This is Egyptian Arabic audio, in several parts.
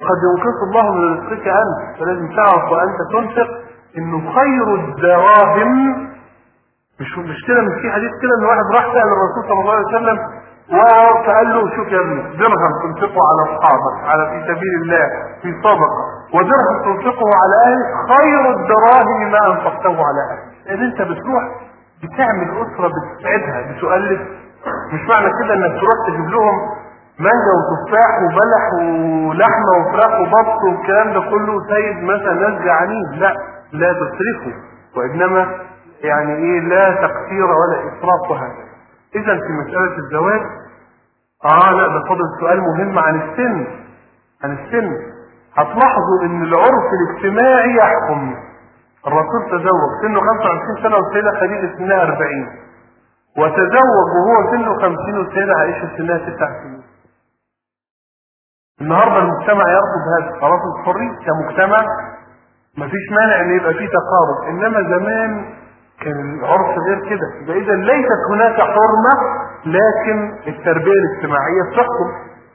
قد ينقص الله من رزقك انت فلازم تعرف وانت تنفق انه خير الدراهم مش مش كده مش في حديث كده ان واحد راح سال الرسول صلى الله عليه وسلم فقال له شوف يا ابني درهم تنفقه على اصحابك على في سبيل الله في صدقه ودرهم تنفقه على اهلك خير الدراهم ما انفقته على اهلك لان انت بتروح بتعمل اسره بتسعدها بتؤلف مش معنى كده انك تروح تجيب لهم مانجا وتفاح وبلح ولحمه وفراخ وبط والكلام ده كله سيد مثلا ناس جعانين لا لا تصرفه وانما يعني ايه لا تقصير ولا اسراف وهكذا اذا في مساله الزواج اه لا ده فاضل سؤال مهم عن السن عن السن هتلاحظوا ان العرف الاجتماعي يحكم الرسول تزوج سنه 25 سنه والسيده خديجه سنها 40 وتزوج وهو سنه 50 والسيده عائشه سنها 9 سنين النهارده المجتمع يرفض هذا خلاص الحريه كمجتمع مفيش مانع ان يبقى فيه تقارب انما زمان كان العرف غير كده يبقى اذا ليست هناك حرمه لكن التربيه الاجتماعيه بتحكم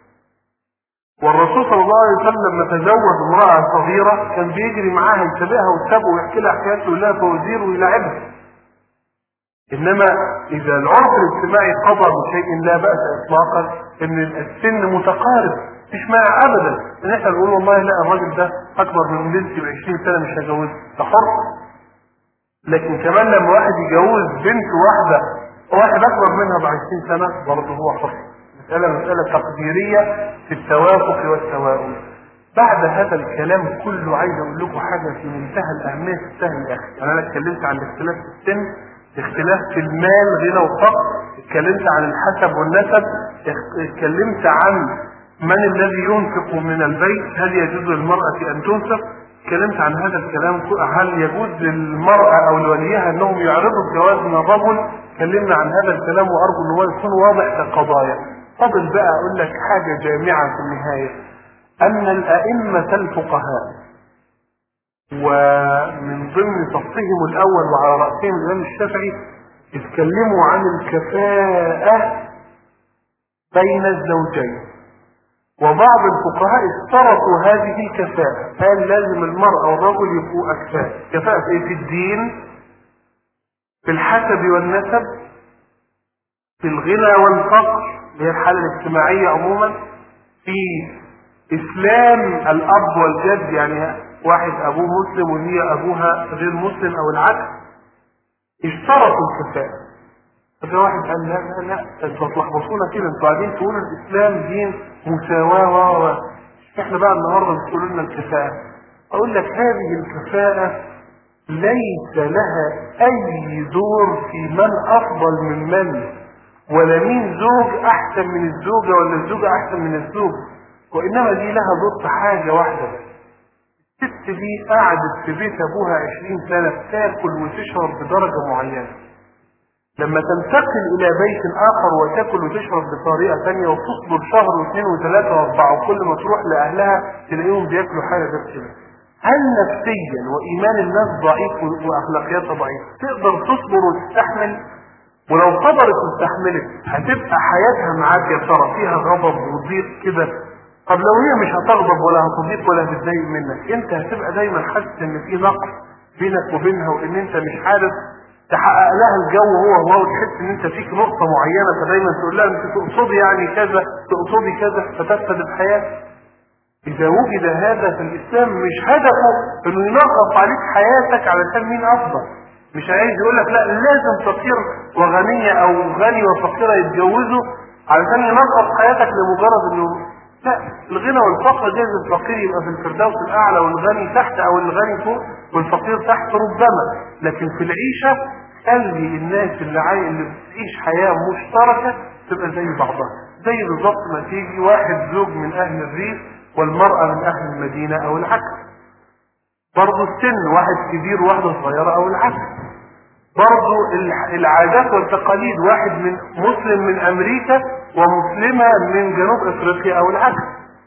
والرسول صلى الله عليه وسلم لما تزوج امراه صغيره كان بيجري معاها يتابعها ويتابعه ويحكي لها حكايات يقول لها فوزير ويلعبها انما اذا العرف الاجتماعي قضى بشيء لا باس اطلاقا ان السن متقارب مش مانع ابدا ان احنا نقول والله لا الراجل ده اكبر من بنتي ب 20 سنه مش هجوزه ده حر لكن كمان لما واحد يجوز بنت واحده واحد اكبر منها ب 20 سنه برضه هو حر مساله مساله تقديريه في التوافق والتواؤم بعد هذا الكلام كله عايز اقول لكم حاجه في منتهى الاهميه تستاهل يا اخي يعني انا اتكلمت عن الاختلاف في السن اختلاف في المال غنى وفقر اتكلمت عن الحسب والنسب اتكلمت عن من الذي ينفق من البيت هل يجوز للمرأة أن تنفق اتكلمت عن هذا الكلام هل يجوز للمرأة أو لوليها أنهم يعرضوا الجواز من الرجل اتكلمنا عن هذا الكلام وأرجو أن هو يكون واضح كقضايا فضل بقى أقول لك حاجة جامعة في النهاية أن الأئمة الفقهاء ومن ضمن صفهم الأول وعلى رأسهم الإمام الشافعي اتكلموا عن الكفاءة بين الزوجين وبعض الفقهاء اشترطوا هذه الكفاءة قال لازم المرأة والرجل يبقوا أكفاء كفاءة في, في الدين في الحسب والنسب في الغنى والفقر اللي هي الحالة الاجتماعية عموما في إسلام الأب والجد يعني واحد أبوه مسلم وهي أبوها غير مسلم أو العكس اشترطوا الكفاءة فجاء واحد قال لا لا لا انتوا هتلخبطونا كده انتوا قاعدين تقولوا الاسلام دين مساواه و احنا بقى النهارده بتقولوا لنا الكفاءه اقول لك هذه الكفاءه ليس لها اي دور في من افضل من من ولا مين زوج احسن من الزوجه ولا الزوجه احسن من الزوج وانما دي لها دور في حاجه واحده الست دي قعدت في بيت ابوها عشرين سنه تاكل وتشرب بدرجه معينه لما تنتقل الى بيت اخر وتاكل وتشرب بطريقه ثانيه وتصبر شهر واثنين وثلاثه واربعه وكل ما تروح لاهلها تلاقيهم بياكلوا حاجه غير كده. هل نفسيا وايمان الناس ضعيف واخلاقياتها ضعيفه تقدر تصبر وتستحمل؟ ولو صبرت واستحملت هتبقى حياتها معاك يا ترى فيها غضب وضيق كده طب لو هي مش هتغضب ولا هتضيق ولا هتتضايق منك انت هتبقى دايما حاسس ان في نقص بينك وبينها وان انت مش عارف تحقق لها الجو هو هو وتحس ان انت فيك نقطه معينه فدايما تقول لها انت تقصدي يعني كذا تقصدي كذا فتفسد الحياه اذا وجد هذا في الاسلام مش هدفه انه ينقص عليك حياتك علشان مين افضل مش عايز يقول لك لا لازم فقير وغنية او غني وفقيرة يتجوزوا علشان ينقص حياتك لمجرد انه لا الغنى والفقر جايز الفقير يبقى في الفردوس الاعلى والغني تحت او الغني فوق والفقير تحت ربما لكن في العيشة خلي الناس اللي عاي... اللي بتعيش حياة مشتركة تبقى زي بعضها زي بالظبط ما تيجي واحد زوج من اهل الريف والمرأة من اهل المدينة او العكس برضه السن واحد كبير وواحدة صغيرة او العكس برضه العادات والتقاليد واحد من مسلم من امريكا ومسلمة من جنوب افريقيا او العكس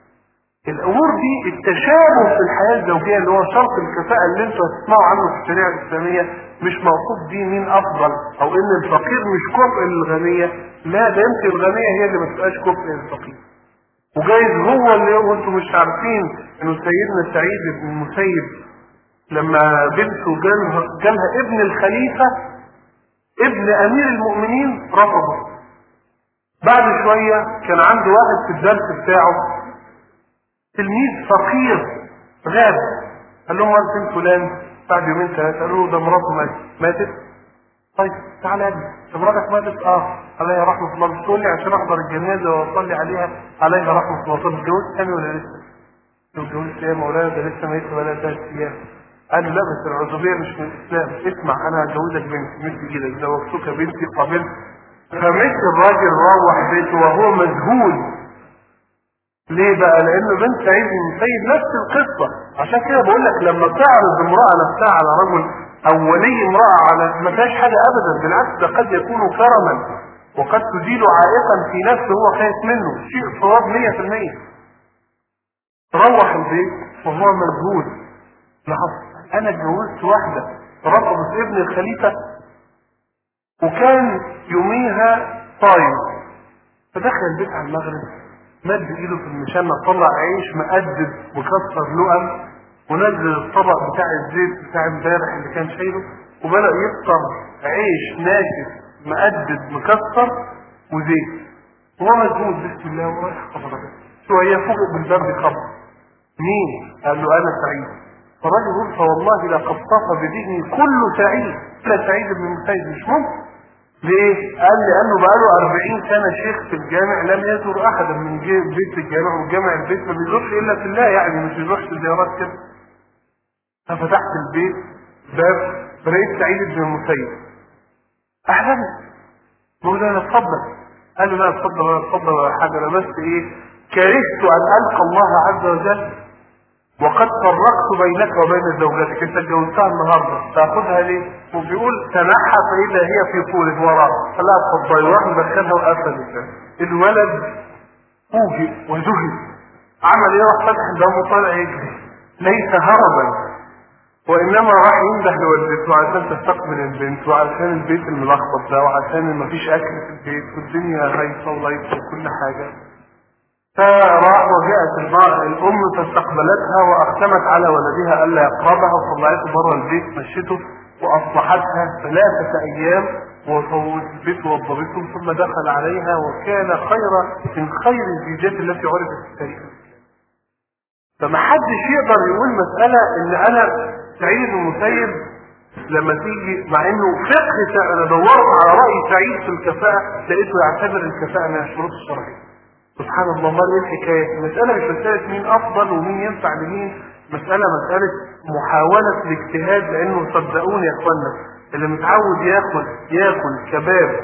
الامور دي التشابه في الحياة الزوجية اللي هو شرط الكفاءة اللي انتوا هتسمعوا عنه في الشريعة الاسلامية مش موصوف بيه مين افضل او ان الفقير مش كفء للغنية لا ده يمكن الغنية هي اللي ما تبقاش كفء للفقير وجايز هو اللي وانتم مش عارفين انه سيدنا سعيد بن المسيب لما بنته جالها, جالها ابن الخليفة ابن امير المؤمنين رفضه بعد شوية كان عنده واحد في الدرس بتاعه تلميذ فقير غاب قال لهم وين فين فلان بعد يومين ثلاثة قالوا له ده مراته ماتت ماتت طيب تعالى يا ابني ده مراتك ماتت اه عليها رحمة الله مش تقول لي عشان احضر الجنازة واصلي عليها عليها رحمة الله طب اتجوزت تاني ولا لسه؟ لو اتجوزت ايه يا مولانا ده لسه ميت ولا ثلاث ايام قال له لا بس العزوبية مش من الاسلام اسمع انا هجوزك بنتي مد ايدك زوجتك بنتي قابلت فمشي الراجل روح بيته وهو مذهول ليه بقى لانه بنت سعيد بن المسيب نفس القصة عشان كده بقول لك لما تعرض امرأة نفسها على رجل او ولي امرأة على ما فيهاش حاجة ابدا بالعكس ده قد يكون كرما وقد تزيل عائقا في نفسه هو خايف منه شيء صواب 100% روح البيت وهو مذهول لاحظ انا اتجوزت واحدة رفضت ابن الخليفة وكان يوميها طايم فدخل البيت على المغرب مد ايده في المشانة طلع عيش مقدد وكسر لقم ونزل الطبق بتاع الزيت بتاع امبارح اللي كان شايله وبدأ يفطر عيش ناشف مقدد مكسر وزيت وهو مجهود بسم الله ورايح قبر شوية فوق بالباب خبر مين؟ قال له انا سعيد فالراجل يقول فوالله لقد طاف بذهني كل سعيد الا سعيد بن المسيب مش ممكن ليه؟ قال لأنه بقاله 40 سنة شيخ في الجامع لم يزور أحدا من بيت الجامع والجامع البيت ما بيزورش إلا في الله يعني مش بيروحش زيارات كده. ففتحت البيت باب بريت سعيد بن المسيب. أحلمت. مولانا اتفضل. قال له لا اتفضل ولا اتفضل ولا حاجة أنا بس إيه؟ كرهت أن ألقى الله عز وجل وقد فرقت بينك وبين زوجتك انت اتجوزتها النهارده تاخدها ليه؟ وبيقول تنحى فاذا هي في طولك وراه قال لها اتفضلي وراح مدخلها وقفل الباب الولد فوجئ وذهل عمل ايه راح فتح الباب وطالع يجري ليس هربا وانما راح ينده لوالدته عشان تستقبل البنت وعشان البيت الملخبط ده وعشان مفيش اكل في البيت والدنيا هايصه ولايصه وكل حاجه فراح وجاءت الام فاستقبلتها واقسمت على ولدها الا يقربها وطلعته بره البيت مشيته واصلحتها ثلاثه ايام وصوت البيت ووضبته ثم دخل عليها وكان خير من خير الزيجات التي عرفت في التاريخ فما حدش يقدر يقول مساله ان انا سعيد بن المسيب لما تيجي مع انه فقه انا دورت على راي سعيد في الكفاءه لقيته يعتبر الكفاءه من الشروط الشرعيه سبحان الله امال ايه الحكايه المساله مش مساله مين افضل ومين ينفع لمين مساله مساله محاوله الاجتهاد لانه صدقوني يا اخوانا اللي متعود ياكل ياكل كباب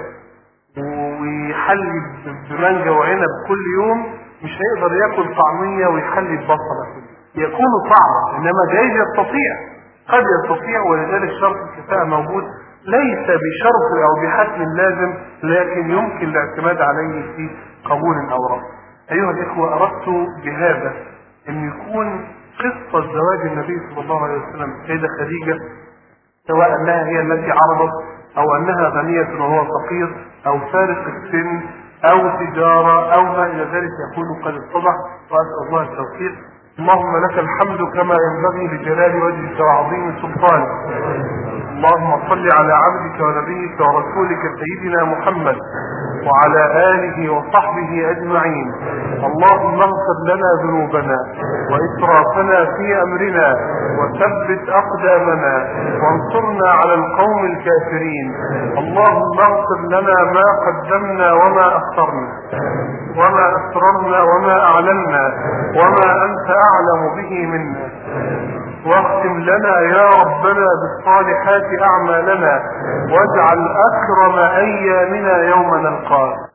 ويحلي بمانجا وعنب كل يوم مش هيقدر ياكل طعميه ويحلي ببصله يكون صعبا انما جايز يستطيع قد يستطيع ولذلك شرط الكفاءه موجود ليس بشرط او بحتم لازم لكن يمكن الاعتماد عليه في قبول او رفض. ايها الاخوه اردت بهذا ان يكون قصه زواج النبي صلى الله عليه وسلم السيده خديجه سواء انها هي التي عرضت او انها غنيه وهو فقير او فارق السن او تجاره او ما الى ذلك يكون قد اتضح واسال الله التوفيق اللهم لك الحمد كما ينبغي لجلال وجهك وعظيم سلطانك اللهم صل على عبدك ونبيك ورسولك سيدنا محمد وعلى آله وصحبه أجمعين اللهم اغفر لنا ذنوبنا وإسرافنا في أمرنا وثبت أقدامنا وانصرنا على القوم الكافرين اللهم اغفر لنا ما قدمنا وما أخرنا وما أسررنا وما أعلنا وما أنت أعلم به منا واختم لنا يا ربنا بالصالحات أعمالنا واجعل أكرم أيامنا يوم نلقاك